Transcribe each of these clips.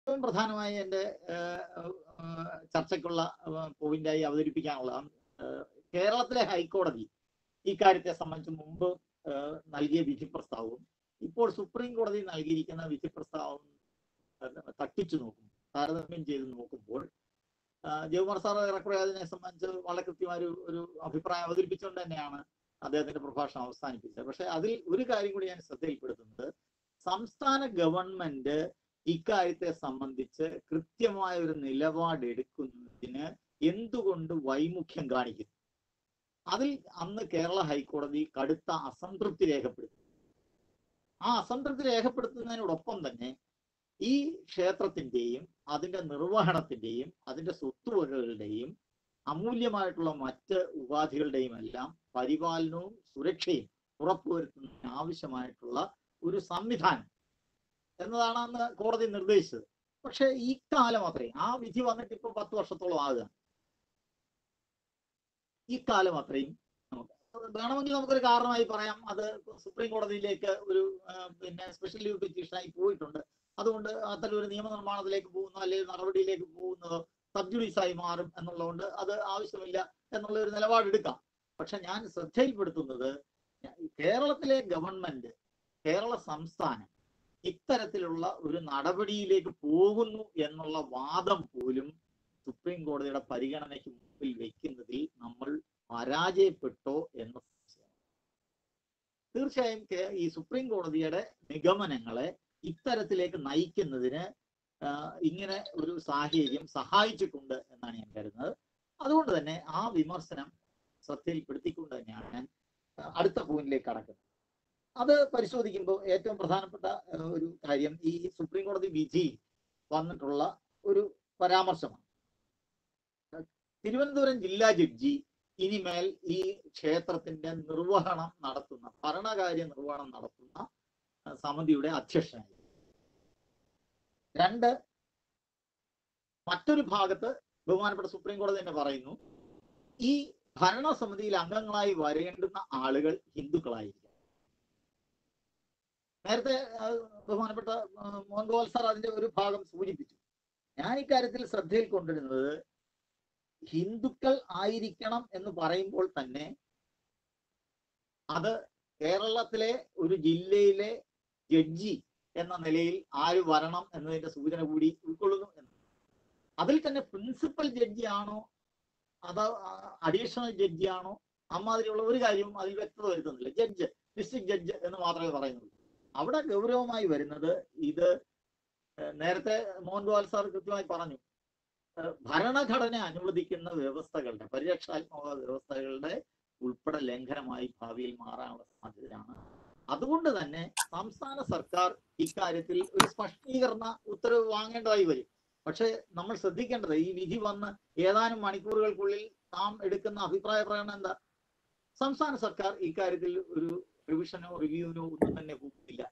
ഏറ്റവും പ്രധാനമായി എൻ്റെ ഏഹ്, ഏഹ്, ചർച്ചയ്ക്കുള്ള പോയിന്റായി അവതരിപ്പിക്കാനുള്ള ഏഹ്, കേരളത്തിലെ ഹൈക്കോടതി ഇക്കാര്യത്തെ സംബന്ധിച്ച് മുമ്പ് ഏഹ്, നൽകിയ വിധി പ്രസ്താവവും ഇപ്പോൾ സുപ്രീം കോടതി നൽകിയിരിക്കുന്ന വിധി പ്രസ്താവവും ഏഹ്, തട്ടിച്ചു നോക്കും താരതമ്യം ചെയ്ത് നോക്കുമ്പോൾ ആഹ്, ജയകുമാർ സാർ ഏറെക്കുറെ അതിനെ സംബന്ധിച്ച് വളരെ കൃത്യമായ ഒരു ഒരു അഭിപ്രായം അവതരിപ്പിച്ചുകൊണ്ട് തന്നെയാണ് അദ്ദേഹത്തിന്റെ പ്രഭാഷണം അവസാനിപ്പിച്ചത് പക്ഷെ അതിൽ ഒരു കാര്യം കൂടി ഞാൻ ശ്രദ്ധയിൽപ്പെടുത്തുന്നത് സംസ്ഥാന ഗവൺമെന്റ് ഇക്കാര്യത്തെ സംബന്ധിച്ച് കൃത്യമായ ഒരു നിലപാട് എടുക്കുന്നതിന് എന്തുകൊണ്ട് വൈമുഖ്യം കാണിക്കുന്നു അതിൽ അന്ന് കേരള ഹൈക്കോടതി കടുത്ത അസംതൃപ്തി രേഖപ്പെടുത്തി ആ അസംതൃപ്തി രേഖപ്പെടുത്തുന്നതിനോടൊപ്പം തന്നെ ഈ ക്ഷേത്രത്തിന്റെയും അതിന്റെ നിർവഹണത്തിന്റെയും അതിന്റെ സ്വത്തുവകകളുടെയും അമൂല്യമായിട്ടുള്ള മറ്റ് ഉപാധികളുടെയും എല്ലാം പരിപാലനവും സുരക്ഷയും ഉറപ്പുവരുത്തുന്നതിന് ആവശ്യമായിട്ടുള്ള ഒരു സംവിധാനം എന്നതാണ് അന്ന് കോടതി നിർദ്ദേശിച്ചത് പക്ഷെ ഈ കാലം അത്രയും ആ വിധി വന്നിട്ട് ഇപ്പൊ പത്ത് വർഷത്തോളം ആകുക ഈ കാലം അത്രയും നമുക്ക് വേണമെങ്കിൽ നമുക്കൊരു കാരണമായി പറയാം അത് സുപ്രീം കോടതിയിലേക്ക് ഒരു ആ, പിന്നെ സ്പെഷ്യൽ ലീവ് പെറ്റീഷനായി പോയിട്ടുണ്ട് അതുകൊണ്ട് അത്തരം ഒരു നിയമനിർമ്മാണത്തിലേക്ക് പോകുന്നോ അല്ലെങ്കിൽ നടപടിയിലേക്ക് പോകുന്നതോ സബ്ജുഡീസായി മാറും എന്നുള്ളതുകൊണ്ട് അത് ആവശ്യമില്ല എന്നുള്ള ഒരു നിലപാടെടുക്കാം പക്ഷെ ഞാൻ ശ്രദ്ധയിൽപ്പെടുത്തുന്നത് കേരളത്തിലെ ഗവൺമെന്റ് കേരള സംസ്ഥാനം ഇത്തരത്തിലുള്ള ഒരു നടപടിയിലേക്ക് പോകുന്നു എന്നുള്ള വാദം പോലും സുപ്രീം കോടതിയുടെ പരിഗണനയ്ക്ക് മുമ്പിൽ വെക്കുന്നതിൽ നമ്മൾ പരാജയപ്പെട്ടോ എന്ന സംശയം തീർച്ചയായും കേ- ഈ സുപ്രീം കോടതിയുടെ നിഗമനങ്ങളെ ഇത്തരത്തിലേക്ക് നയിക്കുന്നതിന് ആ, ഇങ്ങനെ ഒരു സാഹചര്യം സഹായിച്ചിട്ടുണ്ട് എന്നാണ് ഞാൻ കരുതുന്നത് അതുകൊണ്ട് തന്നെ ആ വിമർശനം ശ്രദ്ധയിൽപ്പെടുത്തിക്കൊണ്ട് തന്നെയാണ് ഞാൻ ആ, അടുത്ത പോയിന്റിലേക്ക് കടക്കുന്നത് അത് പരിശോധിക്കുമ്പോൾ ഏറ്റവും പ്രധാനപ്പെട്ട ആ, ഒരു കാര്യം ഈ സുപ്രീം കോടതി വിധി വന്നിട്ടുള്ള ഒരു പരാമർശമാണ് തിരുവനന്തപുരം ജില്ലാ ജഡ്ജി ഇനിമേൽ ഈ ക്ഷേത്രത്തിന്റെ നിർവഹണം നടത്തുന്ന ഭരണകാര്യ നിർവഹണം നടത്തുന്ന ആ, സമിതിയുടെ അധ്യക്ഷനായി രണ്ട് മറ്റൊരു ഭാഗത്ത് ബഹുമാനപ്പെട്ട സുപ്രീം കോടതി തന്നെ പറയുന്നു ഈ ഭരണസമിതിയിൽ അംഗങ്ങളായി വരേണ്ടുന്ന ആളുകൾ ഹിന്ദുക്കളായിരിക്കും നേരത്തെ ആ, ബഹുമാനപ്പെട്ട ആ, മോഹൻ ഗോപാൽ സാർ അതിന്റെ ഒരു ഭാഗം സൂചിപ്പിച്ചു ഞാൻ ഇക്കാര്യത്തിൽ ശ്രദ്ധയിൽ കൊണ്ടിരുന്നത് ഹിന്ദുക്കൾ ആയിരിക്കണം എന്ന് പറയുമ്പോൾ തന്നെ അത് കേരളത്തിലെ ഒരു ജില്ലയിലെ ജഡ്ജി എന്ന നിലയിൽ ആര് വരണം എന്നതിന്റെ സൂചന കൂടി ഉൾക്കൊള്ളുന്നു എന്ന് അതിൽ തന്നെ പ്രിൻസിപ്പൽ ജഡ്ജി ആണോ അതോ അഡീഷണൽ ജഡ്ജി ആണോ അമ്മാതിരിയുള്ള ഒരു കാര്യവും അതിൽ വ്യക്തത വരുത്തുന്നില്ല ജഡ്ജ് ഡിസ്ട്രിക്ട് ജഡ്ജ് എന്ന് മാത്രമേ പറയുന്നുള്ളൂ അവിടെ ഗൗരവമായി വരുന്നത് ഇത് ഏഹ് നേരത്തെ മോഹൻ ഗോപാൽ സാർ കൃത്യമായി പറഞ്ഞു ഏഹ് ഭരണഘടന അനുവദിക്കുന്ന വ്യവസ്ഥകളുടെ പരിരക്ഷാത്മക വ്യവസ്ഥകളുടെ ഉൾപ്പെടെ ലംഘനമായി ഭാവിയിൽ മാറാനുള്ള സാധ്യതയാണ് അതുകൊണ്ട് തന്നെ സംസ്ഥാന സർക്കാർ ഇക്കാര്യത്തിൽ ഒരു സ്പഷ്ടീകരണ ഉത്തരവ് വാങ്ങേണ്ടതായി വരും പക്ഷെ നമ്മൾ ശ്രദ്ധിക്കേണ്ടത് ഈ വിധി വന്ന് ഏതാനും മണിക്കൂറുകൾക്കുള്ളിൽ നാം എടുക്കുന്ന അഭിപ്രായ പ്രകടനം എന്താ സംസ്ഥാന സർക്കാർ ഇക്കാര്യത്തിൽ ഒരു റിവിഷനോ റിവ്യൂവിനോ ഒന്നും തന്നെ പോകുന്നില്ല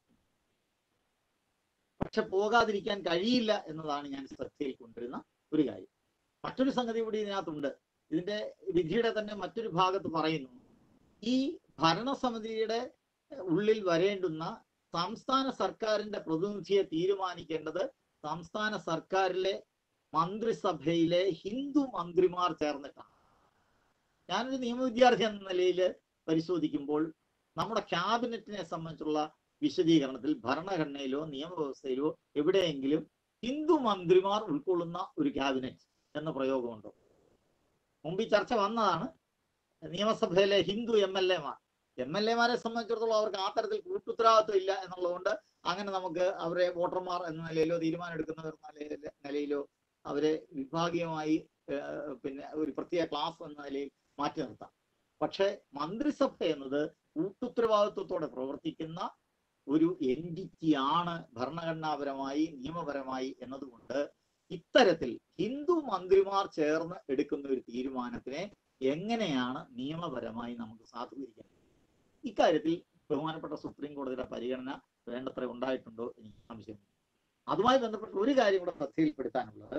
പക്ഷെ പോകാതിരിക്കാൻ കഴിയില്ല എന്നതാണ് ഞാൻ ശ്രദ്ധയിൽ കൊണ്ടുവരുന്ന ഒരു കാര്യം മറ്റൊരു സംഗതി കൂടി ഇതിനകത്തുണ്ട് ഇതിന്റെ വിധിയുടെ തന്നെ മറ്റൊരു ഭാഗത്ത് പറയുന്നു ഈ ഭരണസമിതിയുടെ ഉള്ളിൽ വരേണ്ടുന്ന സംസ്ഥാന സർക്കാരിന്റെ പ്രതിനിധിയെ തീരുമാനിക്കേണ്ടത് സംസ്ഥാന സർക്കാരിലെ മന്ത്രിസഭയിലെ ഹിന്ദു മന്ത്രിമാർ ചേർന്നിട്ടാണ് ഞാനൊരു നിയമ വിദ്യാർത്ഥി എന്ന നിലയിൽ പരിശോധിക്കുമ്പോൾ നമ്മുടെ ക്യാബിനറ്റിനെ സംബന്ധിച്ചുള്ള വിശദീകരണത്തിൽ ഭരണഘടനയിലോ നിയമവ്യവസ്ഥയിലോ എവിടെയെങ്കിലും ഹിന്ദു മന്ത്രിമാർ ഉൾക്കൊള്ളുന്ന ഒരു ക്യാബിനറ്റ് എന്ന പ്രയോഗമുണ്ടോ മുമ്പ് ഈ ചർച്ച വന്നതാണ് നിയമസഭയിലെ ഹിന്ദു എം എൽ എമാർ എം എൽ എമാരെ സംബന്ധിച്ചിടത്തോളം അവർക്ക് ആ തരത്തിൽ കൂട്ടുത്തരവാദിത്വം ഇല്ല എന്നുള്ളതുകൊണ്ട് അങ്ങനെ നമുക്ക് അവരെ വോട്ടർമാർ എന്ന നിലയിലോ തീരുമാനം എടുക്കുന്നവർ എന്ന നിലയില് നിലയിലോ അവരെ വിഭാഗീയമായി ഏഹ്, പിന്നെ ഒരു പ്രത്യേക ക്ലാസ് എന്ന നിലയിൽ മാറ്റി നിർത്താം പക്ഷെ മന്ത്രിസഭ എന്നത് കൂട്ടുത്തരവാദിത്വത്തോടെ പ്രവർത്തിക്കുന്ന ഒരു എൻറ്റിറ്റിയാണ് ഭരണഘടനാപരമായി നിയമപരമായി എന്നതുകൊണ്ട് ഇത്തരത്തിൽ ഹിന്ദു മന്ത്രിമാർ ചേർന്ന് എടുക്കുന്ന ഒരു തീരുമാനത്തിനെ എങ്ങനെയാണ് നിയമപരമായി നമുക്ക് സാധൂകരിക്കാൻ ഇക്കാര്യത്തിൽ ബഹുമാനപ്പെട്ട സുപ്രീം കോടതിയുടെ പരിഗണന വേണ്ടത്ര ഉണ്ടായിട്ടുണ്ടോ എനിക്ക് സംശയം അതുമായി ബന്ധപ്പെട്ട ഒരു കാര്യം കൂടെ ശ്രദ്ധയിൽപ്പെടുത്താനുള്ളത്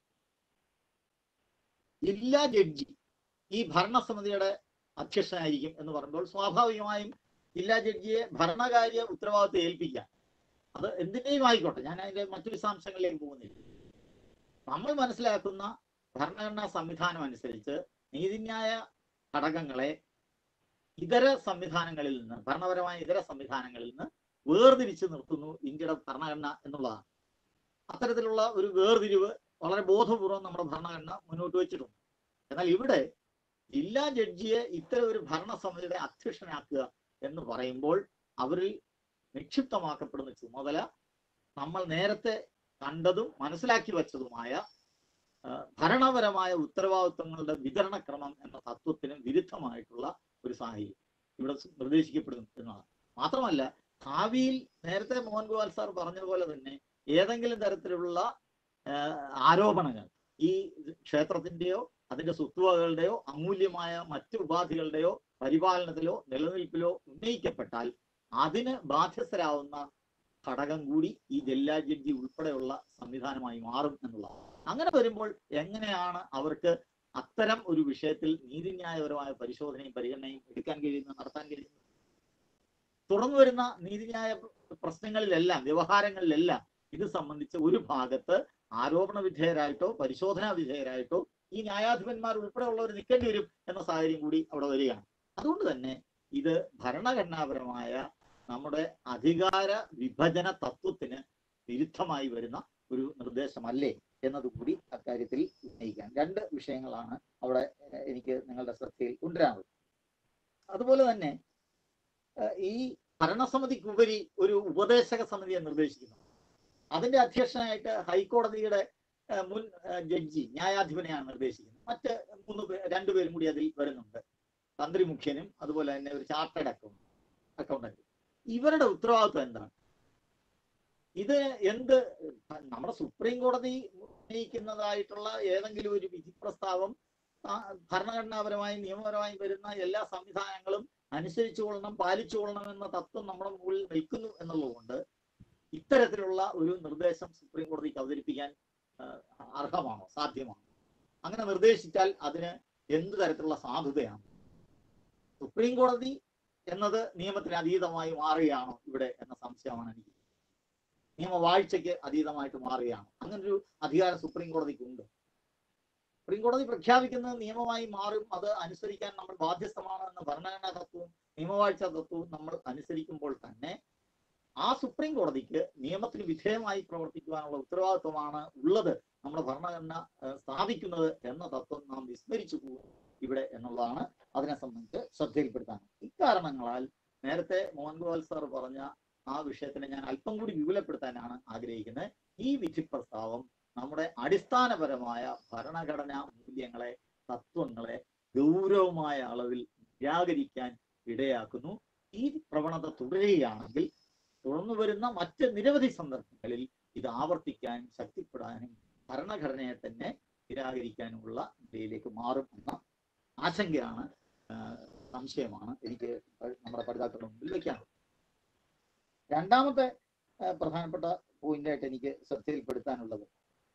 ജില്ലാ ജഡ്ജി ഈ ഭരണസമിതിയുടെ അധ്യക്ഷനായിരിക്കും എന്ന് പറയുമ്പോൾ സ്വാഭാവികമായും ജില്ലാ ജഡ്ജിയെ ഭരണകാര്യ ഉത്തരവാദിത്വം ഏൽപ്പിക്കാൻ അത് എന്തിനേയും ആയിക്കോട്ടെ ഞാൻ അതിന്റെ മറ്റു വിശദാംശങ്ങളിലേക്ക് പോകുന്നില്ല നമ്മൾ മനസ്സിലാക്കുന്ന ഭരണഘടനാ സംവിധാനം അനുസരിച്ച് നീതിന്യായ ഘടകങ്ങളെ ഇതര സംവിധാനങ്ങളിൽ നിന്ന് ഭരണപരമായ ഇതര സംവിധാനങ്ങളിൽ നിന്ന് വേർതിരിച്ച് നിർത്തുന്നു ഇന്ത്യയുടെ ഭരണഘടന എന്നുള്ളതാണ് അത്തരത്തിലുള്ള ഒരു വേർതിരിവ് വളരെ ബോധപൂർവം നമ്മുടെ ഭരണഘടന മുന്നോട്ട് വെച്ചിട്ടുണ്ട് എന്നാൽ ഇവിടെ ജില്ലാ ജഡ്ജിയെ ഇത്തരം ഒരു ഭരണസമിതിയുടെ അധ്യക്ഷനാക്കുക എന്ന് പറയുമ്പോൾ അവരിൽ നിക്ഷിപ്തമാക്കപ്പെടുന്ന ചുമതല നമ്മൾ നേരത്തെ കണ്ടതും മനസ്സിലാക്കി വച്ചതുമായ ആ, ഭരണപരമായ ഉത്തരവാദിത്വങ്ങളുടെ വിതരണക്രമം എന്ന തത്വത്തിന് വിരുദ്ധമായിട്ടുള്ള ഒരു സാഹചര്യം ഇവിടെ നിർദ്ദേശിക്കപ്പെടുന്നു എന്നതാണ് മാത്രമല്ല ഭാവിയിൽ നേരത്തെ മോഹൻഗോപാൽ സാർ പറഞ്ഞ പോലെ തന്നെ ഏതെങ്കിലും തരത്തിലുള്ള ആ, ആരോപണങ്ങൾ ഈ ക്ഷേത്രത്തിന്റെയോ അതിന്റെ സ്വത്തുവകകളുടെയോ അമൂല്യമായ മറ്റു ഉപാധികളുടെയോ പരിപാലനത്തിലോ നിലനിൽപ്പിലോ ഉന്നയിക്കപ്പെട്ടാൽ അതിന് ബാധ്യസ്ഥരാവുന്ന ഘടകം കൂടി ഈ ജില്ലാ ജഡ്ജി ഉൾപ്പെടെയുള്ള സംവിധാനമായി മാറും എന്നുള്ളതാണ് അങ്ങനെ വരുമ്പോൾ എങ്ങനെയാണ് അവർക്ക് അത്തരം ഒരു വിഷയത്തിൽ നീതിന്യായപരമായ പരിശോധനയും പരിഗണനയും എടുക്കാൻ കഴിയുന്നത് നടത്താൻ കഴിയുന്നത് തുടർന്നു വരുന്ന നീതിന്യായ പ്രശ്നങ്ങളിലെല്ലാം വ്യവഹാരങ്ങളിലെല്ലാം ഇത് സംബന്ധിച്ച് ഒരു ഭാഗത്ത് ആരോപണ വിധേയരായിട്ടോ പരിശോധനാ വിധേയരായിട്ടോ ഈ ന്യായാധിപന്മാർ ഉൾപ്പെടെയുള്ളവർ നിൽക്കേണ്ടി വരും എന്ന സാഹചര്യം കൂടി അവിടെ വരികയാണ് അതുകൊണ്ട് തന്നെ ഇത് ഭരണഘടനാപരമായ നമ്മുടെ അധികാര വിഭജന തത്വത്തിന് വിരുദ്ധമായി വരുന്ന ഒരു നിർദ്ദേശമല്ലേ എന്നതുകൂടി അക്കാര്യത്തിൽ ഉന്നയിക്കാൻ രണ്ട് വിഷയങ്ങളാണ് അവിടെ ഏഹ്, എനിക്ക് നിങ്ങളുടെ ശ്രദ്ധയിൽ കൊണ്ടുവരാനുള്ളത് അതുപോലെ തന്നെ ഏഹ്, ഈ ഭരണസമിതിക്കുപരി ഒരു ഉപദേശക സമിതിയെ നിർദ്ദേശിക്കുന്നു അതിന്റെ അധ്യക്ഷനായിട്ട് ഹൈക്കോടതിയുടെ ഏഹ്, മുൻ ഏഹ്, ജഡ്ജി ന്യായാധിപനെയാണ് നിർദ്ദേശിക്കുന്നത് മറ്റ് മൂന്ന് പേ രണ്ടുപേരും കൂടി അതിൽ വരുന്നുണ്ട് തന്ത്രി മുഖ്യനും അതുപോലെ തന്നെ ഒരു ചാർട്ടേഡ് അക്കൗണ്ട് അക്കൗണ്ടന്റ് ഇവരുടെ ഉത്തരവാദിത്വം എന്താണ് ഇത് എന്ത് നമ്മുടെ സുപ്രീം കോടതി ഉന്നയിക്കുന്നതായിട്ടുള്ള ഏതെങ്കിലും ഒരു വിധി പ്രസ്താവം ആ, ഭരണഘടനാപരമായും നിയമപരമായും വരുന്ന എല്ലാ സംവിധാനങ്ങളും അനുസരിച്ചു കൊള്ളണം പാലിച്ചു കൊള്ളണം എന്ന തത്വം നമ്മുടെ മുകളിൽ നിൽക്കുന്നു എന്നുള്ളതുകൊണ്ട് ഇത്തരത്തിലുള്ള ഒരു നിർദ്ദേശം സുപ്രീം കോടതിക്ക് അവതരിപ്പിക്കാൻ ആ, അർഹമാണോ സാധ്യമാണോ അങ്ങനെ നിർദ്ദേശിച്ചാൽ അതിന് എന്ത് തരത്തിലുള്ള സാധുതയാണ് സുപ്രീം കോടതി എന്നത് നിയമത്തിന് അതീതമായി മാറുകയാണോ ഇവിടെ എന്ന സംശയമാണ് എനിക്ക് നിയമവാഴ്ചയ്ക്ക് അതീതമായിട്ട് മാറുകയാണ് അങ്ങനെ ഒരു അധികാരം സുപ്രീം കോടതിക്ക് ഉണ്ട് സുപ്രീം കോടതി പ്രഖ്യാപിക്കുന്നത് നിയമമായി മാറും അത് അനുസരിക്കാൻ നമ്മൾ ബാധ്യസ്ഥമാണ് എന്ന ഭരണഘടനാ തത്വവും നിയമവാഴ്ച തത്വവും നമ്മൾ അനുസരിക്കുമ്പോൾ തന്നെ ആ സുപ്രീം കോടതിക്ക് നിയമത്തിന് വിധേയമായി പ്രവർത്തിക്കുവാനുള്ള ഉത്തരവാദിത്വമാണ് ഉള്ളത് നമ്മുടെ ഭരണഘടന ഏഹ്, സ്ഥാപിക്കുന്നത് എന്ന തത്വം നാം വിസ്മരിച്ചു പോകും ഇവിടെ എന്നുള്ളതാണ് അതിനെ സംബന്ധിച്ച് ശ്രദ്ധയിൽപ്പെടുത്താൻ ഇക്കാരണങ്ങളാൽ നേരത്തെ മോഹൻഗോപാൽ സാർ പറഞ്ഞ ആ വിഷയത്തിനെ ഞാൻ അല്പം കൂടി വിപുലപ്പെടുത്താനാണ് ആഗ്രഹിക്കുന്നത് ഈ വിധി പ്രസ്താവം നമ്മുടെ അടിസ്ഥാനപരമായ ഭരണഘടനാ മൂല്യങ്ങളെ തത്വങ്ങളെ ഗൗരവമായ അളവിൽ നിരാകരിക്കാൻ ഇടയാക്കുന്നു ഈ പ്രവണത തുടരുകയാണെങ്കിൽ തുടർന്നു വരുന്ന മറ്റ് നിരവധി സന്ദർഭങ്ങളിൽ ഇത് ആവർത്തിക്കാനും ശക്തിപ്പെടാനും ഭരണഘടനയെ തന്നെ നിരാകരിക്കാനുമുള്ള നിലയിലേക്ക് മാറും എന്ന ആശങ്കയാണ് ആ, സംശയമാണ് എനിക്ക് നമ്മുടെ പഠിതാക്കളുടെ മുമ്പിൽ വെക്കാനുള്ളത് രണ്ടാമത്തെ ആ, പ്രധാനപ്പെട്ട പോയിന്റായിട്ട് എനിക്ക് ശ്രദ്ധയിൽപ്പെടുത്താനുള്ളത്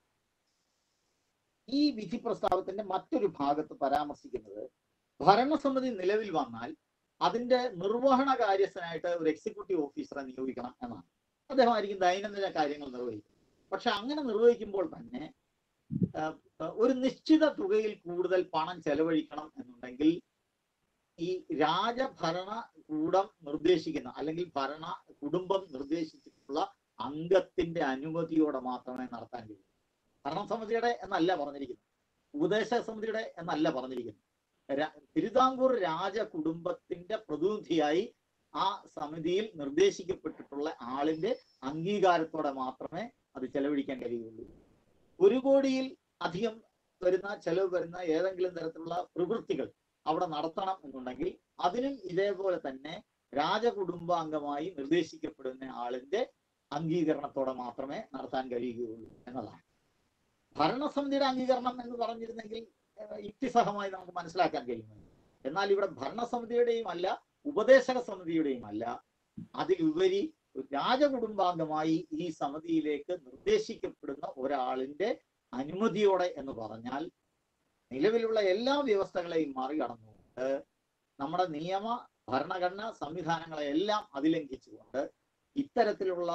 ഈ വിധി പ്രസ്താവത്തിന്റെ മറ്റൊരു ഭാഗത്ത് പരാമർശിക്കുന്നത് ഭരണസമിതി നിലവിൽ വന്നാൽ അതിന്റെ നിർവഹണ കാര്യസ്ഥനായിട്ട് ഒരു എക്സിക്യൂട്ടീവ് ഓഫീസറെ നിയോഗിക്കണം എന്നാണ് അദ്ദേഹമായിരിക്കും ദൈനംദിന കാര്യങ്ങൾ നിർവഹിക്കും പക്ഷെ അങ്ങനെ നിർവഹിക്കുമ്പോൾ തന്നെ ആ, ഒരു നിശ്ചിത തുകയിൽ കൂടുതൽ പണം ചെലവഴിക്കണം എന്നുണ്ടെങ്കിൽ ഈ രാജഭരണ കൂടം നിർദ്ദേശിക്കുന്ന അല്ലെങ്കിൽ ഭരണ കുടുംബം നിർദ്ദേശിച്ചിട്ടുള്ള അംഗത്തിന്റെ അനുമതിയോടെ മാത്രമേ നടത്താൻ കഴിയൂ ഭരണസമിതിയുടെ എന്നല്ല പറഞ്ഞിരിക്കുന്നത് ഉപദേശക സമിതിയുടെ എന്നല്ല പറഞ്ഞിരിക്കുന്നത് ര- തിരുവിതാംകൂർ രാജ കുടുംബത്തിന്റെ പ്രതിനിധിയായി ആ സമിതിയിൽ നിർദ്ദേശിക്കപ്പെട്ടിട്ടുള്ള ആളിന്റെ അംഗീകാരത്തോടെ മാത്രമേ അത് ചെലവഴിക്കാൻ കഴിയുള്ളൂ ഒരു കോടിയിൽ അധികം വരുന്ന ചെലവ് വരുന്ന ഏതെങ്കിലും തരത്തിലുള്ള പ്രവൃത്തികൾ അവിടെ നടത്തണം എന്നുണ്ടെങ്കിൽ അതിനും ഇതേപോലെ തന്നെ രാജകുടുംബാംഗമായി നിർദ്ദേശിക്കപ്പെടുന്ന ആളിന്റെ അംഗീകരണത്തോടെ മാത്രമേ നടത്താൻ കഴിയുകയുള്ളൂ എന്നതാണ് ഭരണസമിതിയുടെ അംഗീകരണം എന്ന് പറഞ്ഞിരുന്നെങ്കിൽ ഏഹ്, യുക്തിസഹമായി നമുക്ക് മനസ്സിലാക്കാൻ കഴിയുന്നത് എന്നാൽ ഇവിടെ ഭരണസമിതിയുടെയും അല്ല ഉപദേശക സമിതിയുടെയും അല്ല അതിലുപരി ഒരു രാജകുടുംബാംഗമായി ഈ സമിതിയിലേക്ക് നിർദ്ദേശിക്കപ്പെടുന്ന ഒരാളിന്റെ അനുമതിയോടെ എന്ന് പറഞ്ഞാൽ നിലവിലുള്ള എല്ലാ വ്യവസ്ഥകളെയും മറികടന്നുകൊണ്ട് നമ്മുടെ നിയമ ഭരണഘടന സംവിധാനങ്ങളെ എല്ലാം അതിലംഘിച്ചുകൊണ്ട് ഇത്തരത്തിലുള്ള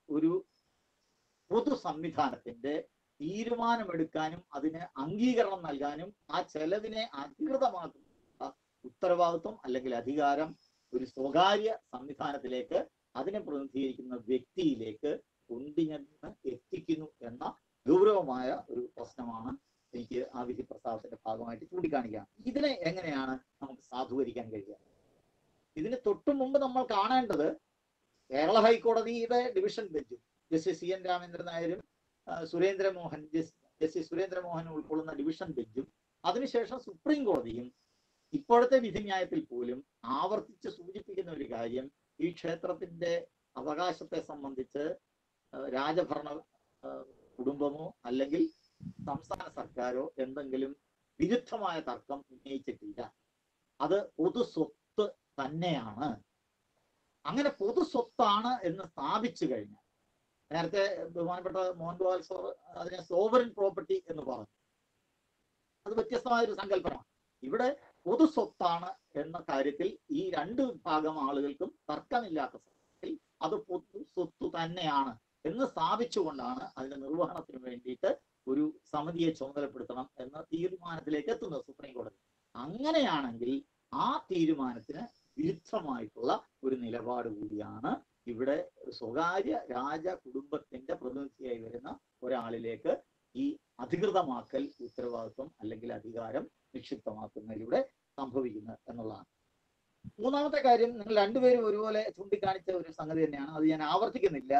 ഒരു പൊതു സംവിധാനത്തിന്റെ തീരുമാനമെടുക്കാനും അതിന് അംഗീകരണം നൽകാനും ആ ചെലവിനെ അധികൃതമാക്കുന്ന ഉത്തരവാദിത്വം അല്ലെങ്കിൽ അധികാരം ഒരു സ്വകാര്യ സംവിധാനത്തിലേക്ക് അതിനെ പ്രതിനിധീകരിക്കുന്ന വ്യക്തിയിലേക്ക് കൊണ്ടിഞ്ഞെന്ന് എത്തിക്കുന്നു എന്ന ഗൗരവമായ ഒരു പ്രശ്നമാണ് എനിക്ക് ആ വിധി പ്രസ്താവത്തിന്റെ ഭാഗമായിട്ട് ചൂണ്ടിക്കാണിക്കാം ഇതിനെ എങ്ങനെയാണ് നമുക്ക് സാധൂകരിക്കാൻ കഴിയുക ഇതിന് തൊട്ടു മുമ്പ് നമ്മൾ കാണേണ്ടത് കേരള ഹൈക്കോടതിയുടെ ഡിവിഷൻ ബെഞ്ചും ജസ്റ്റിസ് സി എൻ രാമേന്ദ്രൻ നായരും ആ, സുരേന്ദ്രമോഹൻ ജസ്- ജസ്റ്റിസ് സുരേന്ദ്രമോഹൻ ഉൾക്കൊള്ളുന്ന ഡിവിഷൻ ബെഞ്ചും അതിനുശേഷം സുപ്രീം കോടതിയും ഇപ്പോഴത്തെ വിധിന്യായത്തിൽ പോലും ആവർത്തിച്ച് സൂചിപ്പിക്കുന്ന ഒരു കാര്യം ഈ ക്ഷേത്രത്തിന്റെ അവകാശത്തെ സംബന്ധിച്ച് ആ, രാജഭരണ ആ, കുടുംബമോ അല്ലെങ്കിൽ സംസ്ഥാന സർക്കാരോ എന്തെങ്കിലും വിരുദ്ധമായ തർക്കം ഉന്നയിച്ചിട്ടില്ല അത് പൊതു സ്വത്ത് തന്നെയാണ് അങ്ങനെ പൊതു സ്വത്താണ് എന്ന് സ്ഥാപിച്ചു കഴിഞ്ഞാൽ നേരത്തെ ബഹുമാനപ്പെട്ട മോഹൻലാൽ സാർ അതിനെ സോവറിൻ പ്രോപ്പർട്ടി എന്ന് പറഞ്ഞു അത് വ്യത്യസ്തമായ ഒരു സങ്കല്പനമാണ് ഇവിടെ പൊതു സ്വത്താണ് എന്ന കാര്യത്തിൽ ഈ രണ്ട് വിഭാഗം ആളുകൾക്കും തർക്കമില്ലാത്ത സ്ഥലത്തിൽ അത് പൊതു സ്വത്ത് തന്നെയാണ് എന്ന് സ്ഥാപിച്ചുകൊണ്ടാണ് അതിന്റെ നിർവഹണത്തിന് വേണ്ടിയിട്ട് ഒരു സമിതിയെ ചുമതലപ്പെടുത്തണം എന്ന തീരുമാനത്തിലേക്ക് എത്തുന്നത് സുപ്രീം കോടതി അങ്ങനെയാണെങ്കിൽ ആ തീരുമാനത്തിന് വിരുദ്ധമായിട്ടുള്ള ഒരു നിലപാട് കൂടിയാണ് ഇവിടെ സ്വകാര്യ രാജ കുടുംബത്തിന്റെ പ്രതിനിധിയായി വരുന്ന ഒരാളിലേക്ക് ഈ അധികൃതമാക്കൽ ഉത്തരവാദിത്വം അല്ലെങ്കിൽ അധികാരം നിക്ഷിപ്തമാക്കുന്നതിലൂടെ സംഭവിക്കുന്നത് എന്നുള്ളതാണ് മൂന്നാമത്തെ കാര്യം നിങ്ങൾ രണ്ടുപേരും ഒരുപോലെ ചൂണ്ടിക്കാണിച്ച ഒരു സംഗതി തന്നെയാണ് അത് ഞാൻ ആവർത്തിക്കുന്നില്ല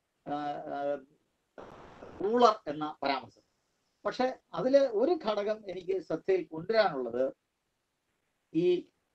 റൂളർ എന്ന പരാമർശം പക്ഷെ അതില് ഒരു ഘടകം എനിക്ക് ശ്രദ്ധയിൽ കൊണ്ടുവരാനുള്ളത് ഈ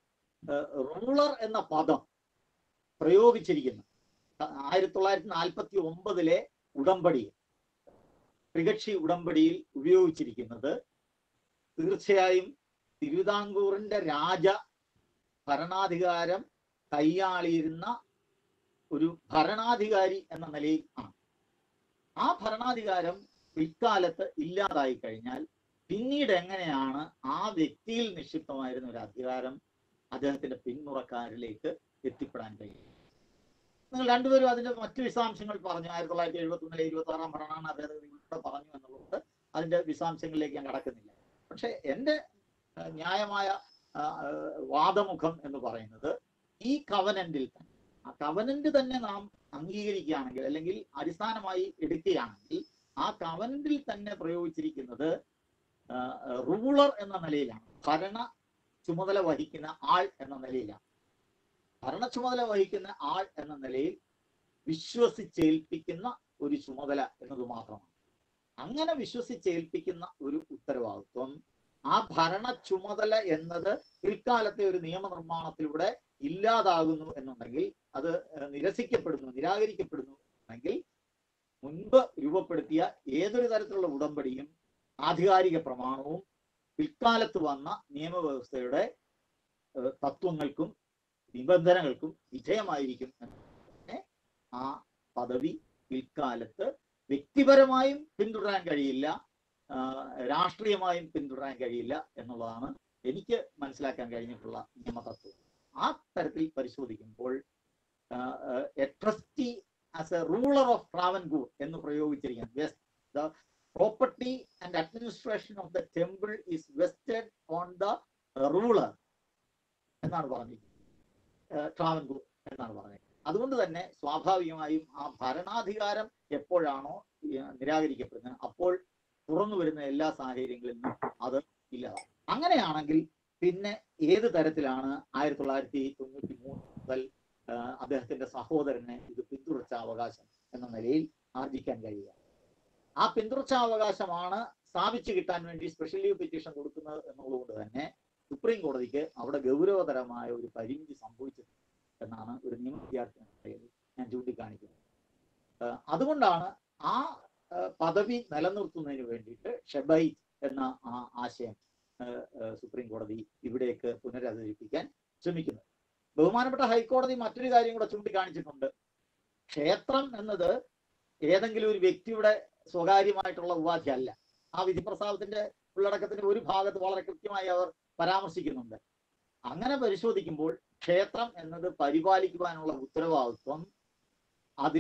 റൂളർ എന്ന പദം പ്രയോഗിച്ചിരിക്കുന്നു ആയിരത്തി തൊള്ളായിരത്തി നാൽപ്പത്തി ഒമ്പതിലെ ഉടമ്പടിയിൽ ത്രികക്ഷി ഉടമ്പടിയിൽ ഉപയോഗിച്ചിരിക്കുന്നത് തീർച്ചയായും തിരുവിതാംകൂറിന്റെ രാജ ഭരണാധികാരം കൈയാളിയിരുന്ന ഒരു ഭരണാധികാരി എന്ന നിലയിൽ ആണ് ആ ഭരണാധികാരം പിൽക്കാലത്ത് ഇല്ലാതായി കഴിഞ്ഞാൽ പിന്നീട് എങ്ങനെയാണ് ആ വ്യക്തിയിൽ നിക്ഷിപ്തമായിരുന്ന ഒരു അധികാരം അദ്ദേഹത്തിന്റെ പിന്മുറക്കാരിലേക്ക് എത്തിപ്പെടാൻ കഴിയും നിങ്ങൾ രണ്ടുപേരും അതിന്റെ മറ്റു വിശദാംശങ്ങൾ പറഞ്ഞു ആയിരത്തി തൊള്ളായിരത്തി എഴുപത്തി ഒന്നിലെ ഇരുപത്തി ആറാം ഭരണഘടനാ ഭേദഗതി ഉൾപ്പെടെ പറഞ്ഞു എന്നുള്ളത് അതിന്റെ വിശദാംശങ്ങളിലേക്ക് ഞാൻ കടക്കുന്നില്ല പക്ഷെ എന്റെ ആ, ന്യായമായ ആ, ആ, വാദമുഖം എന്ന് പറയുന്നത് ഈ കവനന്റിൽ തന്നെ ആ കവനന്റ് തന്നെ നാം അംഗീകരിക്കുകയാണെങ്കിൽ അല്ലെങ്കിൽ അടിസ്ഥാനമായി എടുക്കുകയാണെങ്കിൽ ആ കവനന്റിൽ തന്നെ പ്രയോഗിച്ചിരിക്കുന്നത് റൂളർ എന്ന നിലയിലാണ് ഭരണ ചുമതല വഹിക്കുന്ന ആൾ എന്ന നിലയിലാണ് ഭരണ ചുമതല വഹിക്കുന്ന ആൾ എന്ന നിലയിൽ വിശ്വസിച്ചേൽപ്പിക്കുന്ന ഒരു ചുമതല എന്നത് മാത്രമാണ് അങ്ങനെ വിശ്വസിച്ചേൽപ്പിക്കുന്ന ഒരു ഉത്തരവാദിത്വം ആ ഭരണ ചുമതല എന്നത് പിൽക്കാലത്തെ ഒരു നിയമനിർമ്മാണത്തിലൂടെ ഇല്ലാതാകുന്നു എന്നുണ്ടെങ്കിൽ അത് ഏഹ്, നിരസിക്കപ്പെടുന്നു നിരാകരിക്കപ്പെടുന്നു എന്നെങ്കിൽ മുൻപ് രൂപപ്പെടുത്തിയ ഏതൊരു തരത്തിലുള്ള ഉടമ്പടിയും ആധികാരിക പ്രമാണവും പിൽക്കാലത്ത് വന്ന നിയമവ്യവസ്ഥയുടെ ഏഹ്, തത്വങ്ങൾക്കും നിബന്ധനകൾക്കും വിധേയമായിരിക്കും എന്ന് തന്നെ ആ പദവി പിൽക്കാലത്ത് വ്യക്തിപരമായും പിന്തുടരാൻ കഴിയില്ല ആ, രാഷ്ട്രീയമായും പിന്തുടരാൻ കഴിയില്ല എന്നുള്ളതാണ് എനിക്ക് മനസ്സിലാക്കാൻ കഴിഞ്ഞിട്ടുള്ള നിയമതത്വം ആ തരത്തിൽ പരിശോധിക്കുമ്പോൾ a trustee as a ruler of Travancore എന്ന് പ്രയോഗിച്ചിരിക്കുന്നത് the property and administration of the temple is vested on the ruler എന്നാണ് പറഞ്ഞിരിക്കുന്നത് ട്രാവൻകൂർ എന്നാണ് പറഞ്ഞത് അതുകൊണ്ട് തന്നെ സ്വാഭാവികമായും ആ ഭരണാധികാരം എപ്പോഴാണോ ഈ, നിരാകരിക്കപ്പെടുന്നത് അപ്പോൾ തുറന്നു വരുന്ന എല്ലാ സാഹചര്യങ്ങളിലും അത് ഇല്ലാതാവും അങ്ങനെയാണെങ്കിൽ പിന്നെ ഏത് തരത്തിലാണ് ആയിരത്തി തൊള്ളായിരത്തി തൊണ്ണൂറ്റി മൂന്ന് മുതൽ ആ, അദ്ദേഹത്തിന്റെ സഹോദരന് ഇത് പിന്തുടർച്ച അവകാശം എന്ന നിലയിൽ ആർജിക്കാൻ കഴിയുക ആ പിന്തുടർച്ച അവകാശമാണ് സ്ഥാപിച്ചു കിട്ടാൻ വേണ്ടി സ്പെഷ്യൽ ലീവ് പെറ്റീഷൻ കൊടുക്കുന്നത് എന്നുള്ളതുകൊണ്ട് തന്നെ സുപ്രീം കോടതിക്ക് അവിടെ ഗൗരവതരമായ ഒരു പരിമിതി സംഭവിച്ചിട്ടുണ്ട് എന്നാണ് ഒരു നിയമ വിദ്യാർത്ഥി എന്ന നിലയിൽ ഞാൻ ചൂണ്ടിക്കാണിക്കുന്നത് ആ, അതുകൊണ്ടാണ് ആ ആ, പദവി നിലനിർത്തുന്നതിന് വേണ്ടിയിട്ട് ഷെബൈറ്റ് എന്ന ആ ആശയം ആ, ആ, സുപ്രീം കോടതി ഇവിടേക്ക് പുനരവതരിപ്പിക്കാൻ ശ്രമിക്കുന്നത് ബഹുമാനപ്പെട്ട ഹൈക്കോടതി മറ്റൊരു കാര്യം കൂടെ ചൂണ്ടിക്കാണിച്ചിട്ടുണ്ട് ക്ഷേത്രം എന്നത് ഏതെങ്കിലും ഒരു വ്യക്തിയുടെ സ്വകാര്യമായിട്ടുള്ള ഉപാധി അല്ല ആ വിധി പ്രസ്താവത്തിന്റെ ഉള്ളടക്കത്തിന്റെ ഒരു ഭാഗത്ത് വളരെ കൃത്യമായി അവർ പരാമർശിക്കുന്നുണ്ട് അങ്ങനെ പരിശോധിക്കുമ്പോൾ ക്ഷേത്രം എന്നത് പരിപാലിക്കുവാനുള്ള ഉത്തരവാദിത്വം അതിലെ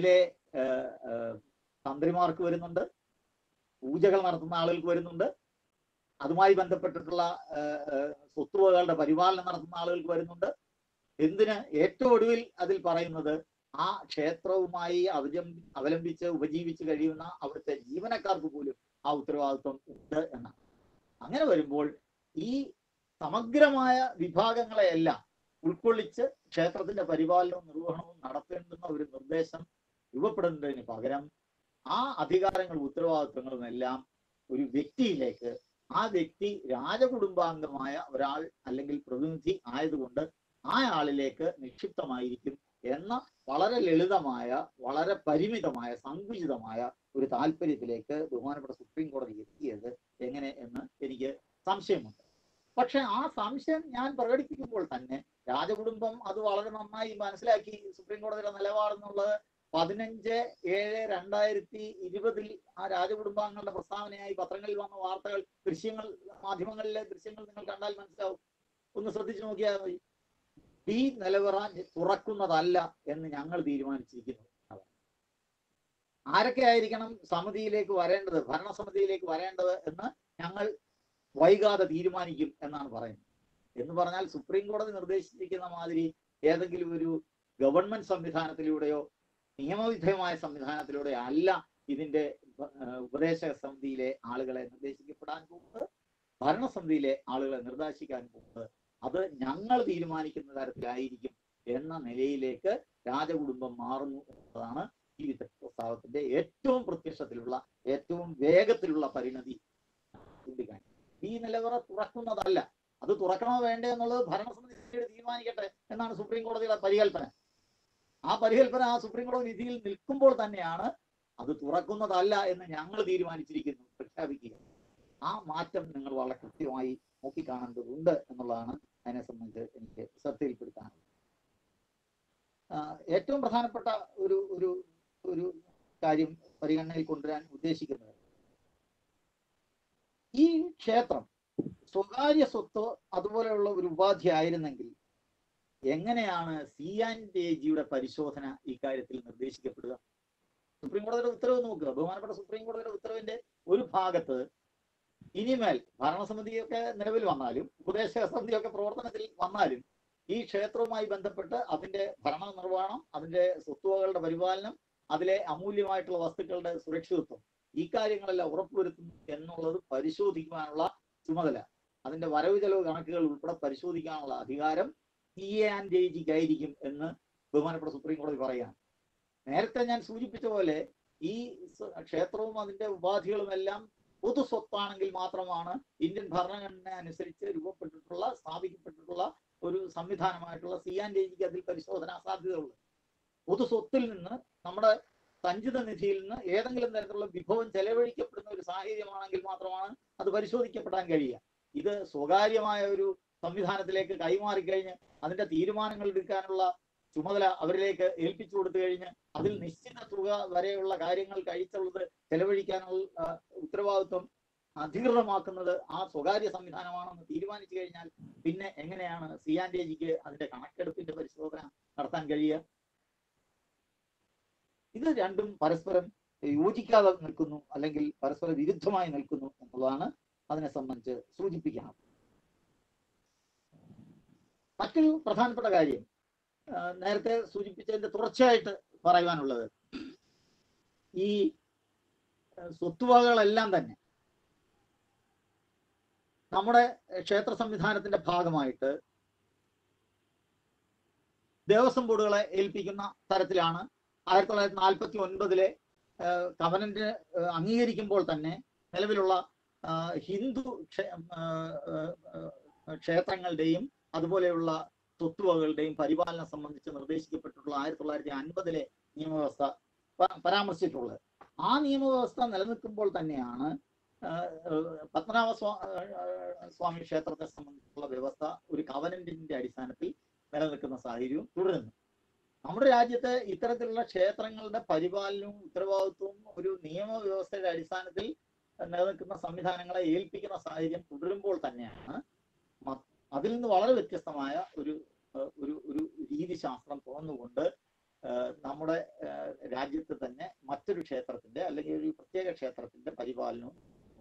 ഏഹ്, ഏഹ്, തന്ത്രിമാർക്ക് വരുന്നുണ്ട് പൂജകൾ നടത്തുന്ന ആളുകൾക്ക് വരുന്നുണ്ട് അതുമായി ബന്ധപ്പെട്ടിട്ടുള്ള ഏഹ്, ഏഹ്, സ്വത്തുവകകളുടെ പരിപാലനം നടത്തുന്ന ആളുകൾക്ക് വരുന്നുണ്ട് എന്തിന് ഏറ്റവും ഒടുവിൽ അതിൽ പറയുന്നത് ആ ക്ഷേത്രവുമായി അവലം അവലംബിച്ച് ഉപജീവിച്ച് കഴിയുന്ന അവിടുത്തെ ജീവനക്കാർക്ക് പോലും ആ ഉത്തരവാദിത്വം ഉണ്ട് എന്നാണ് അങ്ങനെ വരുമ്പോൾ ഈ സമഗ്രമായ വിഭാഗങ്ങളെയെല്ലാം ഉൾക്കൊള്ളിച്ച് ക്ഷേത്രത്തിന്റെ പരിപാലനവും നിർവഹണവും നടത്തേണ്ടുന്ന ഒരു നിർദ്ദേശം രൂപപ്പെടുന്നതിന് പകരം ആ അധികാരങ്ങളും ഉത്തരവാദിത്വങ്ങളും എല്ലാം ഒരു വ്യക്തിയിലേക്ക് ആ വ്യക്തി രാജകുടുംബാംഗമായ ഒരാൾ അല്ലെങ്കിൽ പ്രതിനിധി ആയതുകൊണ്ട് ആ ആളിലേക്ക് നിക്ഷിപ്തമായിരിക്കും എന്ന വളരെ ലളിതമായ വളരെ പരിമിതമായ സങ്കുചിതമായ ഒരു താല്പര്യത്തിലേക്ക് ബഹുമാനപ്പെട്ട സുപ്രീം കോടതി എത്തിയത് എങ്ങനെ എന്ന് എനിക്ക് സംശയമുണ്ട് പക്ഷെ ആ സംശയം ഞാൻ പ്രകടിപ്പിക്കുമ്പോൾ തന്നെ രാജകുടുംബം അത് വളരെ നന്നായി മനസ്സിലാക്കി സുപ്രീം കോടതിയുടെ നിലപാടെന്നുള്ളത് പതിനഞ്ച് ഏഴ് രണ്ടായിരത്തി ഇരുപതിൽ ആ രാജകുടുംബാംഗങ്ങളുടെ പ്രസ്താവനയായി പത്രങ്ങളിൽ വന്ന വാർത്തകൾ ദൃശ്യങ്ങൾ മാധ്യമങ്ങളിലെ ദൃശ്യങ്ങൾ നിങ്ങൾ കണ്ടാൽ മനസ്സിലാവും ഒന്ന് ശ്രദ്ധിച്ചു നോക്കിയാൽ മതി ഈ നിലവറ തുറക്കുന്നതല്ല എന്ന് ഞങ്ങൾ തീരുമാനിച്ചിരിക്കുന്നു ആരൊക്കെ ആയിരിക്കണം സമിതിയിലേക്ക് വരേണ്ടത് ഭരണസമിതിയിലേക്ക് വരേണ്ടത് എന്ന് ഞങ്ങൾ വൈകാതെ തീരുമാനിക്കും എന്നാണ് പറയുന്നത് എന്ന് പറഞ്ഞാൽ സുപ്രീം കോടതി നിർദ്ദേശിച്ചിരിക്കുന്ന മാതിരി ഏതെങ്കിലും ഒരു ഗവൺമെന്റ് സംവിധാനത്തിലൂടെയോ നിയമവിധേയമായ സംവിധാനത്തിലൂടെ അല്ല ഇതിന്റെ ഏഹ്, ഉപദേശക സമിതിയിലെ ആളുകളെ നിർദ്ദേശിക്കപ്പെടാൻ പോകുന്നത് ഭരണസമിതിയിലെ ആളുകളെ നിർദ്ദേശിക്കാൻ പോകുന്നത് അത് ഞങ്ങൾ തീരുമാനിക്കുന്ന തരത്തിലായിരിക്കും എന്ന നിലയിലേക്ക് രാജകുടുംബം മാറുന്നു എന്നതാണ് ഈ വിദഗ്ധ പ്രസ്താവത്തിന്റെ ഏറ്റവും പ്രത്യക്ഷത്തിലുള്ള ഏറ്റവും വേഗത്തിലുള്ള പരിണതി ചൂണ്ടിക്കാണിക്കുന്നത് ഈ നിലവറ തുറക്കുന്നതല്ല അത് തുറക്കണോ വേണ്ടേ എന്നുള്ളത് ഭരണസമിതി തീരുമാനിക്കട്ടെ എന്നാണ് സുപ്രീം കോടതിയുടെ പരികൽപ്പന ആ പരികൽപ്പന ആ സുപ്രീം കോടതി വിധിയിൽ നിൽക്കുമ്പോൾ തന്നെയാണ് അത് തുറക്കുന്നതല്ല എന്ന് ഞങ്ങൾ തീരുമാനിച്ചിരിക്കുന്നു പ്രഖ്യാപിക്കുക ആ മാറ്റം നിങ്ങൾ വളരെ കൃത്യമായി നോക്കിക്കാണേണ്ടതുണ്ട് എന്നുള്ളതാണ് അതിനെ സംബന്ധിച്ച് എനിക്ക് ശ്രദ്ധയിൽപ്പെടുത്താനുള്ളത് ആ, ഏറ്റവും പ്രധാനപ്പെട്ട ഒരു ഒരു ഒരു കാര്യം പരിഗണനയിൽ കൊണ്ടുവരാൻ ഉദ്ദേശിക്കുന്നത് ഈ ക്ഷേത്രം സ്വകാര്യ സ്വത്തോ അതുപോലെയുള്ള ഒരു ഉപാധി ആയിരുന്നെങ്കിൽ എങ്ങനെയാണ് സി ആൻഡ് എ ജിയുടെ പരിശോധന ഇക്കാര്യത്തിൽ നിർദ്ദേശിക്കപ്പെടുക സുപ്രീം കോടതിയുടെ ഉത്തരവ് നോക്കുക ബഹുമാനപ്പെട്ട സുപ്രീം കോടതിയുടെ ഉത്തരവിന്റെ ഒരു ഭാഗത്ത് ഇനിമേൽ ഭരണസമിതിയൊക്കെ നിലവിൽ വന്നാലും ഉപദേശക സമിതിയൊക്കെ പ്രവർത്തനത്തിൽ വന്നാലും ഈ ക്ഷേത്രവുമായി ബന്ധപ്പെട്ട് അതിന്റെ ഭരണ നിർവഹണം അതിന്റെ സ്വത്തുവകളുടെ പരിപാലനം അതിലെ അമൂല്യമായിട്ടുള്ള വസ്തുക്കളുടെ സുരക്ഷിതത്വം ഈ കാര്യങ്ങളെല്ലാം ഉറപ്പുവരുത്തുന്നു എന്നുള്ളത് പരിശോധിക്കുവാനുള്ള ചുമതല അതിന്റെ വരവ് ചെലവ് കണക്കുകൾ ഉൾപ്പെടെ പരിശോധിക്കാനുള്ള അധികാരം സി എ ആൻഡ് ജെ ജിക്കായിരിക്കും എന്ന് ബഹുമാനപ്പെട്ട സുപ്രീം കോടതി പറയുകയാണ് നേരത്തെ ഞാൻ സൂചിപ്പിച്ച പോലെ ഈ സ- ക്ഷേത്രവും അതിന്റെ ഉപാധികളും എല്ലാം പൊതു സ്വത്താണെങ്കിൽ മാത്രമാണ് ഇന്ത്യൻ ഭരണഘടന അനുസരിച്ച് രൂപപ്പെട്ടിട്ടുള്ള സ്ഥാപിക്കപ്പെട്ടിട്ടുള്ള ഒരു സംവിധാനമായിട്ടുള്ള സി ആൻഡ് ജിക്ക് അതിൽ പരിശോധനാ സാധ്യതയുള്ളത് പൊതു സ്വത്തിൽ നിന്ന് നമ്മുടെ സഞ്ചിത നിധിയിൽ നിന്ന് ഏതെങ്കിലും തരത്തിലുള്ള വിഭവം ചെലവഴിക്കപ്പെടുന്ന ഒരു സാഹചര്യമാണെങ്കിൽ മാത്രമാണ് അത് പരിശോധിക്കപ്പെടാൻ കഴിയുക ഇത് സ്വകാര്യമായ ഒരു സംവിധാനത്തിലേക്ക് കൈമാറിക്കഴിഞ്ഞ് അതിന്റെ തീരുമാനങ്ങൾ എടുക്കാനുള്ള ചുമതല അവരിലേക്ക് ഏൽപ്പിച്ചു കൊടുത്തു കഴിഞ്ഞ് അതിൽ നിശ്ചിത തുക വരെയുള്ള കാര്യങ്ങൾ കഴിച്ചുള്ളത് ചെലവഴിക്കാനുള്ള ആ, ഉത്തരവാദിത്വം അധികൃതമാക്കുന്നത് ആ സ്വകാര്യ സംവിധാനമാണെന്ന് തീരുമാനിച്ചു കഴിഞ്ഞാൽ പിന്നെ എങ്ങനെയാണ് സി ആൻഡ് ജിക്ക് അതിന്റെ കണക്കെടുപ്പിന്റെ പരിശോധന നടത്താൻ കഴിയുക ഇത് രണ്ടും പരസ്പരം യോജിക്കാതെ നിൽക്കുന്നു അല്ലെങ്കിൽ പരസ്പര വിരുദ്ധമായി നിൽക്കുന്നു എന്നുള്ളതാണ് അതിനെ സംബന്ധിച്ച് സൂചിപ്പിക്കണം മറ്റൊരു പ്രധാനപ്പെട്ട കാര്യം ആ, നേരത്തെ സൂചിപ്പിച്ചതിന്റെ തുടർച്ചയായിട്ട് പറയുവാനുള്ളത് ഈ ആ, സ്വത്തുവകകളെല്ലാം തന്നെ നമ്മുടെ ക്ഷേത്ര സംവിധാനത്തിന്റെ ഭാഗമായിട്ട് ദേവസ്വം ബോർഡുകളെ ഏൽപ്പിക്കുന്ന തരത്തിലാണ് ആയിരത്തി തൊള്ളായിരത്തി നാൽപ്പത്തി ഒൻപതിലെ കവനന്റ് അംഗീകരിക്കുമ്പോൾ തന്നെ നിലവിലുള്ള ആ, ഹിന്ദു ക്ഷേ- ആ, ആ, ആ, ക്ഷേത്രങ്ങളുടെയും അതുപോലെയുള്ള സ്വത്തുവകകളുടെയും പരിപാലനം സംബന്ധിച്ച് നിർദ്ദേശിക്കപ്പെട്ടിട്ടുള്ള ആയിരത്തി തൊള്ളായിരത്തി അൻപതിലെ നിയമവ്യവസ്ഥ പ- പരാമർശിച്ചിട്ടുള്ളത് ആ നിയമവ്യവസ്ഥ നിലനിൽക്കുമ്പോൾ തന്നെയാണ് ആ, ആ, പത്മനാഭ സ്വാ ആ, സ്വാമി ക്ഷേത്രത്തെ സംബന്ധിച്ചുള്ള വ്യവസ്ഥ ഒരു കവനന്റിന്റെ അടിസ്ഥാനത്തിൽ നിലനിൽക്കുന്ന സാഹചര്യവും തുടരുന്നു നമ്മുടെ രാജ്യത്ത് ഇത്തരത്തിലുള്ള ക്ഷേത്രങ്ങളുടെ പരിപാലനവും ഉത്തരവാദിത്വവും ഒരു നിയമവ്യവസ്ഥയുടെ അടിസ്ഥാനത്തിൽ നിലനിൽക്കുന്ന സംവിധാനങ്ങളെ ഏൽപ്പിക്കുന്ന സാഹചര്യം തുടരുമ്പോൾ തന്നെയാണ് മ- അതിൽ നിന്ന് വളരെ വ്യത്യസ്തമായ ഒരു ഏഹ്, ഒരു ഒരു രീതിശാസ്ത്രം തുറന്നുകൊണ്ട് ഏഹ് നമ്മുടെ ഏഹ് രാജ്യത്ത് തന്നെ മറ്റൊരു ക്ഷേത്രത്തിന്റെ അല്ലെങ്കിൽ ഒരു പ്രത്യേക ക്ഷേത്രത്തിന്റെ പരിപാലനവും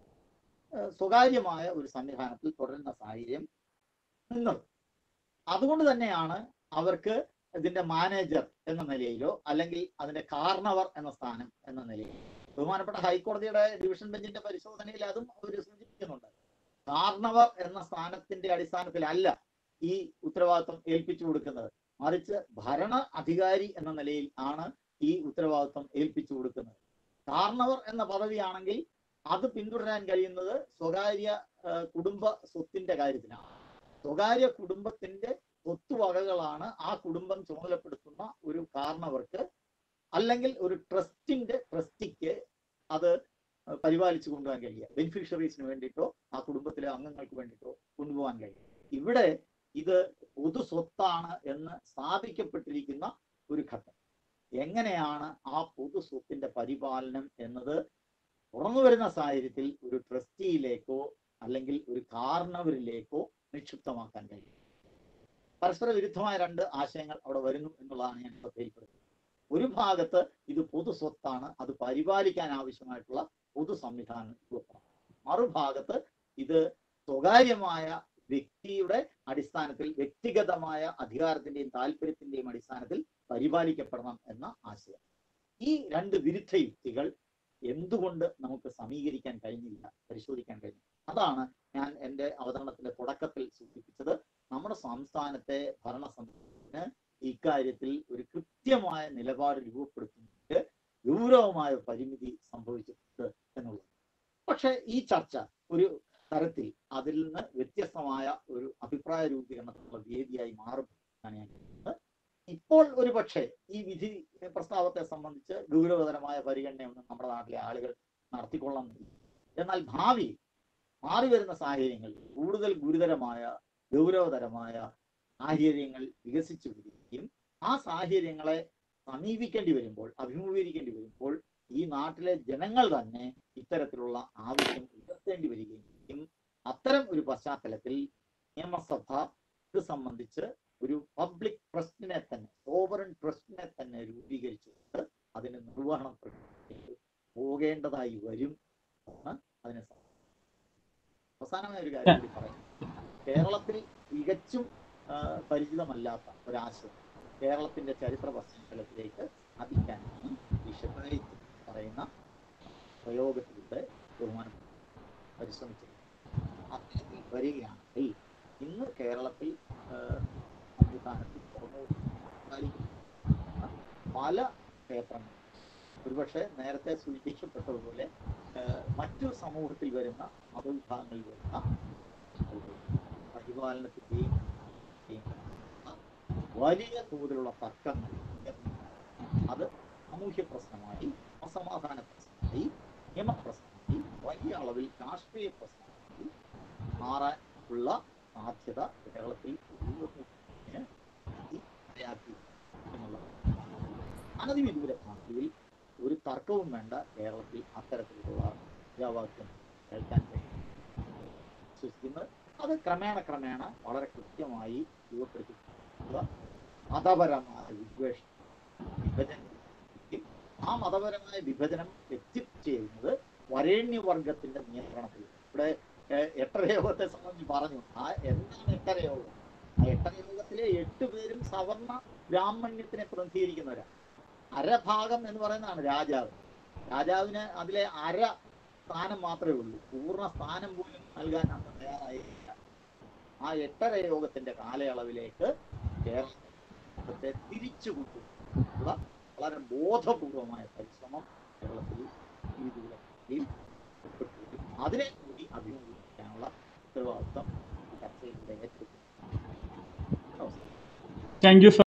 ഏഹ് സ്വകാര്യമായ ഒരു സംവിധാനത്തിൽ തുടരുന്ന സാഹചര്യം നിന്നത് അതുകൊണ്ട് തന്നെയാണ് അവർക്ക് ഇതിന്റെ മാനേജർ എന്ന നിലയിലോ അല്ലെങ്കിൽ അതിന്റെ കാരണവർ എന്ന സ്ഥാനം എന്ന നിലയിൽ ബഹുമാനപ്പെട്ട ഹൈക്കോടതിയുടെ ഡിവിഷൻ ബെഞ്ചിന്റെ പരിശോധനയിൽ അതും അവർ സൂചിപ്പിക്കുന്നുണ്ട് കാരണവർ എന്ന സ്ഥാനത്തിന്റെ അടിസ്ഥാനത്തിലല്ല ഈ ഉത്തരവാദിത്വം ഏൽപ്പിച്ചു കൊടുക്കുന്നത് മറിച്ച് ഭരണ അധികാരി എന്ന നിലയിൽ ആണ് ഈ ഉത്തരവാദിത്വം ഏൽപ്പിച്ചു കൊടുക്കുന്നത് കാരണവർ എന്ന പദവിയാണെങ്കിൽ അത് പിന്തുടരാൻ കഴിയുന്നത് സ്വകാര്യ ആ, കുടുംബ സ്വത്തിന്റെ കാര്യത്തിലാണ് സ്വകാര്യ കുടുംബത്തിന്റെ സ്വത്തുവകകളാണ് ആ കുടുംബം ചുമതലപ്പെടുത്തുന്ന ഒരു കാരണവർക്ക് അല്ലെങ്കിൽ ഒരു ട്രസ്റ്റിന്റെ ട്രസ്റ്റിക്ക് അത് പരിപാലിച്ചു കൊണ്ടുപോകാൻ കഴിയുക ബെനിഫിഷ്യറീസിന് വേണ്ടിയിട്ടോ ആ കുടുംബത്തിലെ അംഗങ്ങൾക്ക് വേണ്ടിയിട്ടോ കൊണ്ടുപോകാൻ കഴിയും ഇവിടെ ഇത് പൊതു സ്വത്താണ് എന്ന് സ്ഥാപിക്കപ്പെട്ടിരിക്കുന്ന ഒരു ഘട്ടം എങ്ങനെയാണ് ആ പൊതു സ്വത്തിന്റെ പരിപാലനം എന്നത് തുറന്നു വരുന്ന സാഹചര്യത്തിൽ ഒരു ട്രസ്റ്റിയിലേക്കോ അല്ലെങ്കിൽ ഒരു കാരണവരിലേക്കോ നിക്ഷിപ്തമാക്കാൻ കഴിയും പരസ്പര വിരുദ്ധമായ രണ്ട് ആശയങ്ങൾ അവിടെ വരുന്നു എന്നുള്ളതാണ് ഞാൻ ശ്രദ്ധയിൽപ്പെടുന്നത് ഒരു ഭാഗത്ത് ഇത് പൊതു സ്വത്താണ് അത് പരിപാലിക്കാൻ ആവശ്യമായിട്ടുള്ള പൊതു സംവിധാനം രൂപപ്പെടണം മറുഭാഗത്ത് ഇത് സ്വകാര്യമായ വ്യക്തിയുടെ അടിസ്ഥാനത്തിൽ വ്യക്തിഗതമായ അധികാരത്തിന്റെയും താല്പര്യത്തിന്റെയും അടിസ്ഥാനത്തിൽ പരിപാലിക്കപ്പെടണം എന്ന ആശയം ഈ രണ്ട് വിരുദ്ധ യുക്തികൾ എന്തുകൊണ്ട് നമുക്ക് സമീകരിക്കാൻ കഴിഞ്ഞില്ല പരിശോധിക്കാൻ കഴിഞ്ഞു അതാണ് ഞാൻ എൻ്റെ അവതരണത്തിന്റെ തുടക്കത്തിൽ സൂചിപ്പിച്ചത് നമ്മുടെ സംസ്ഥാനത്തെ ഭരണസമിതിന് ഇക്കാര്യത്തിൽ ഒരു കൃത്യമായ നിലപാട് രൂപപ്പെടുത്തുന്നതിന് ഗൗരവമായ പരിമിതി സംഭവിച്ചിട്ടുണ്ട് എന്നുള്ളത് പക്ഷെ ഈ ചർച്ച ഒരു തരത്തിൽ അതിൽ നിന്ന് വ്യത്യസ്തമായ ഒരു അഭിപ്രായ രൂപീകരണത്തിനുള്ള വേദിയായി മാറും എന്നാണ് ഞാൻ കരുതുന്നത് ഇപ്പോൾ ഒരു പക്ഷേ ഈ വിധി പ്രസ്താവത്തെ സംബന്ധിച്ച് ഗൗരവതരമായ പരിഗണനയൊന്നും നമ്മുടെ നാട്ടിലെ ആളുകൾ നടത്തിക്കൊള്ളുന്നില്ല എന്നാൽ ഭാവിയിൽ മാറി വരുന്ന സാഹചര്യങ്ങൾ കൂടുതൽ ഗുരുതരമായ ഗൗരവതരമായ സാഹചര്യങ്ങൾ വികസിച്ചു വരികയും ആ സാഹചര്യങ്ങളെ സമീപിക്കേണ്ടി വരുമ്പോൾ അഭിമുഖീകരിക്കേണ്ടി വരുമ്പോൾ ഈ നാട്ടിലെ ജനങ്ങൾ തന്നെ ഇത്തരത്തിലുള്ള ആവശ്യം ഉയർത്തേണ്ടി വരികയും ചെയ്യും അത്തരം ഒരു പശ്ചാത്തലത്തിൽ നിയമസഭ ഇത് സംബന്ധിച്ച് ഒരു പബ്ലിക് ട്രസ്റ്റിനെ തന്നെ സോവറൻ ട്രസ്റ്റിനെ തന്നെ രൂപീകരിച്ചുകൊണ്ട് അതിന് നിർവഹണം പ്രക്രിയയിൽ പോകേണ്ടതായി വരും എന്ന് അതിനെ സംബന്ധിച്ച് അവസാനമായ ഒരു കാര്യം കൂടി പറയാം കേരളത്തിൽ തികച്ചും ആ, പരിചിതമല്ലാത്ത ഒരാശയം കേരളത്തിന്റെ ചരിത്ര പശ്ചാത്തലത്തിലേക്ക് സ്ഥാപിക്കാനാണ് ഈ ഷെഫായിത്ത് പറയുന്ന പ്രയോഗത്തിലൂടെ ബഹുമാനം പരിശ്രമിച്ചത് അത്തരത്തിൽ വരികയാണെങ്കിൽ ഇന്ന് കേരളത്തിൽ ആ, സംവിധാനത്തിൽ തുറന്നു പാലിക്കുന്ന പല ക്ഷേത്രങ്ങൾ ഒരുപക്ഷെ നേരത്തെ സൂചിപ്പിക്കപ്പെട്ടതുപോലെ ആ, മറ്റു സമൂഹത്തിൽ വരുന്ന മതവിഭാഗങ്ങളിൽ വരുന്ന പരിപാലനത്തിന്റെയും വലിയ തോതിലുള്ള തർക്കങ്ങൾ അത് സാമൂഹ്യ പ്രശ്നമായി അസമാധാന പ്രശ്നമായി നിയമപ്രശ്നമായി വലിയ അളവിൽ രാഷ്ട്രീയ പ്രശ്നമായി മാറാൻ ഉള്ള സാധ്യത കേരളത്തിൽ ഉയർന്നതിന് ഇടയാക്കി എന്നുള്ളതാണ് അനധിവിദൂര ഭാഷയിൽ ഒരു തർക്കവും വേണ്ട കേരളത്തിൽ അത്തരത്തിലുള്ള മുദ്രാവാക്യം കേൾക്കാൻ കഴിയും വിശ്വസിക്കുന്നത് അത് ക്രമേണ ക്രമേണ വളരെ കൃത്യമായി രൂപപ്പെടുത്തിയിട്ടുള്ള മതപരമായ വിദ്വേഷം വിഭജനം ആ മതപരമായ വിഭജനം എത്തിച്ചേരുന്നത് വരേണ്യവർഗത്തിന്റെ നിയന്ത്രണത്തിൽ ഇവിടെ ഏഹ്, എട്ടരയോഗത്തെ സംബന്ധിച്ച് പറഞ്ഞു ആ എന്താണ് എട്ടരയോഗം ആ എട്ടരയോഗത്തിലെ എട്ട് പേരും സവർണ ബ്രാഹ്മണ്യത്തിനെ പ്രതിനിധീകരിക്കുന്നവരാണ് അരഭാഗം എന്ന് പറയുന്നതാണ് രാജാവ് രാജാവിന് അതിലെ അര സ്ഥാനം മാത്രമേ ഉള്ളൂ പൂർണ്ണ സ്ഥാനം പോലും നൽകാൻ അന്ന് തയ്യാറായില്ല ആ എട്ടര യോഗത്തിന്റെ കാലയളവിലേക്ക് കേരളത്തെ തിരിച്ചു കൊണ്ടുള്ള വളരെ ബോധപൂർവമായ പരിശ്രമം കേരളത്തിൽ ഈ ദൂരത്തിൽ ഉൾപ്പെട്ടിരിക്കും. അതിനെ കൂടി അഭിമുഖീകരിക്കാനുള്ള ഉത്തരവാദിത്വം ഈ ചർച്ചയിലൂടെ ഏറ്റെടുക്കും നമസ്കാരം താങ്ക് യു